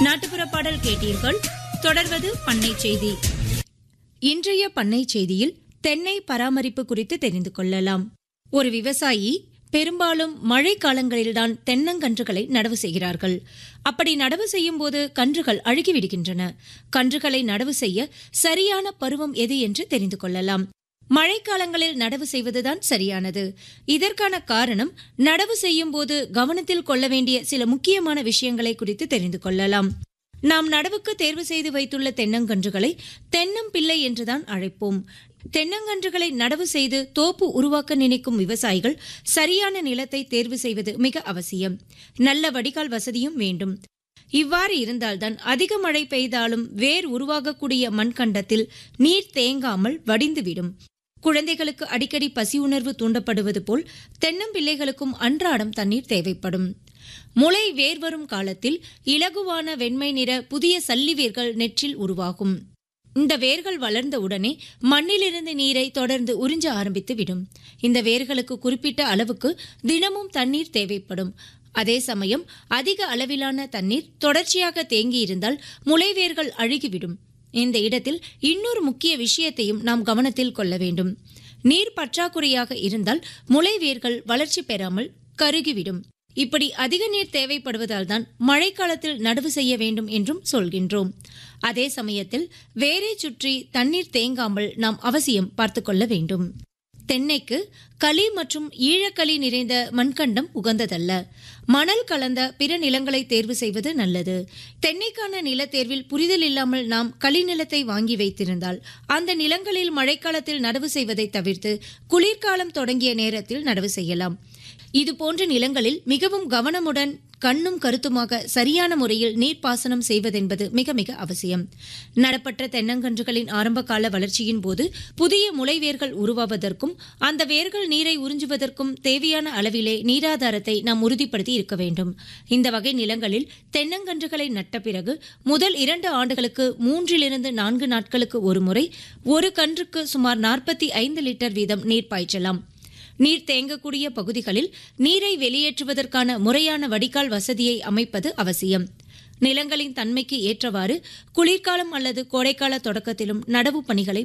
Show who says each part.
Speaker 1: நாட்டுப்புற பாடல் கேட்டீர்கள் தொடர்வது பண்ணை செய்தி இன்றைய பண்ணை செய்தியில் தென்னை பராமரிப்பு குறித்து தெரிந்து கொள்ளலாம் ஒரு விவசாயி பெரும்பாலும் மழை காலங்களில்தான் தென்னங்கன்றுகளை நடவு செய்கிறார்கள் அப்படி நடவு செய்யும் போது கன்றுகள் அழுகிவிடுகின்றன கன்றுகளை நடவு செய்ய சரியான பருவம் எது என்று தெரிந்து கொள்ளலாம் மழைக்காலங்களில் நடவு செய்வதுதான் சரியானது இதற்கான காரணம் நடவு செய்யும் போது கவனத்தில் கொள்ள வேண்டிய சில முக்கியமான விஷயங்களை குறித்து தெரிந்து கொள்ளலாம் நாம் நடவுக்கு தேர்வு செய்து வைத்துள்ள தென்னங்கன்றுகளை தென்னம் பிள்ளை என்றுதான் அழைப்போம் தென்னங்கன்றுகளை நடவு செய்து தோப்பு உருவாக்க நினைக்கும் விவசாயிகள் சரியான நிலத்தை தேர்வு செய்வது மிக அவசியம் நல்ல வடிகால் வசதியும் வேண்டும் இவ்வாறு இருந்தால்தான் அதிக மழை பெய்தாலும் வேர் உருவாகக்கூடிய மண்கண்டத்தில் நீர் தேங்காமல் வடிந்துவிடும் குழந்தைகளுக்கு அடிக்கடி பசி உணர்வு தூண்டப்படுவது போல் தென்னம்பிள்ளைகளுக்கும் அன்றாடம் தண்ணீர் தேவைப்படும் முளை வேர் வரும் காலத்தில் இலகுவான வெண்மை நிற புதிய சல்லி வேர்கள் நெற்றில் உருவாகும் இந்த வேர்கள் வளர்ந்த உடனே மண்ணிலிருந்து நீரை தொடர்ந்து உறிஞ்ச ஆரம்பித்து விடும் இந்த வேர்களுக்கு குறிப்பிட்ட அளவுக்கு தினமும் தண்ணீர் தேவைப்படும் அதே சமயம் அதிக அளவிலான தண்ணீர் தொடர்ச்சியாக தேங்கியிருந்தால் முளைவேர்கள் அழுகிவிடும் இந்த இடத்தில் இன்னொரு முக்கிய விஷயத்தையும் நாம் கவனத்தில் கொள்ள வேண்டும் நீர் பற்றாக்குறையாக இருந்தால் முளைவேர்கள் வளர்ச்சி பெறாமல் கருகிவிடும் இப்படி அதிக நீர் தேவைப்படுவதால் தான் மழைக்காலத்தில் நடவு செய்ய வேண்டும் என்றும் சொல்கின்றோம் அதே சமயத்தில் வேரை சுற்றி தண்ணீர் தேங்காமல் நாம் அவசியம் பார்த்து கொள்ள வேண்டும் தென்னைக்கு களி மற்றும் ஈழக்களி நிறைந்த மண்கண்டம் உகந்ததல்ல மணல் கலந்த பிற நிலங்களை தேர்வு செய்வது நல்லது தென்னைக்கான நில தேர்வில் புரிதல் இல்லாமல் நாம் களி நிலத்தை வாங்கி வைத்திருந்தால் அந்த நிலங்களில் மழைக்காலத்தில் நடவு செய்வதை தவிர்த்து குளிர்காலம் தொடங்கிய நேரத்தில் நடவு செய்யலாம் இது போன்ற நிலங்களில் மிகவும் கவனமுடன் கண்ணும் கருத்துமாக சரியான முறையில் நீர்ப்பாசனம் செய்வதென்பது மிக மிக அவசியம் நடப்பட்ட தென்னங்கன்றுகளின் ஆரம்பகால வளர்ச்சியின் போது புதிய முளைவேர்கள் உருவாவதற்கும் அந்த வேர்கள் நீரை உறிஞ்சுவதற்கும் தேவையான அளவிலே நீராதாரத்தை நாம் உறுதிப்படுத்தி இருக்க வேண்டும் இந்த வகை நிலங்களில் தென்னங்கன்றுகளை நட்ட பிறகு முதல் இரண்டு ஆண்டுகளுக்கு மூன்றிலிருந்து நான்கு நாட்களுக்கு ஒரு முறை ஒரு கன்றுக்கு சுமார் நாற்பத்தி ஐந்து லிட்டர் வீதம் நீர் பாய்ச்சலாம் நீர் தேங்கக்கூடிய பகுதிகளில் நீரை வெளியேற்றுவதற்கான முறையான வடிகால் வசதியை அமைப்பது அவசியம் நிலங்களின் தன்மைக்கு ஏற்றவாறு குளிர்காலம் அல்லது கோடைக்கால தொடக்கத்திலும் நடவு பணிகளை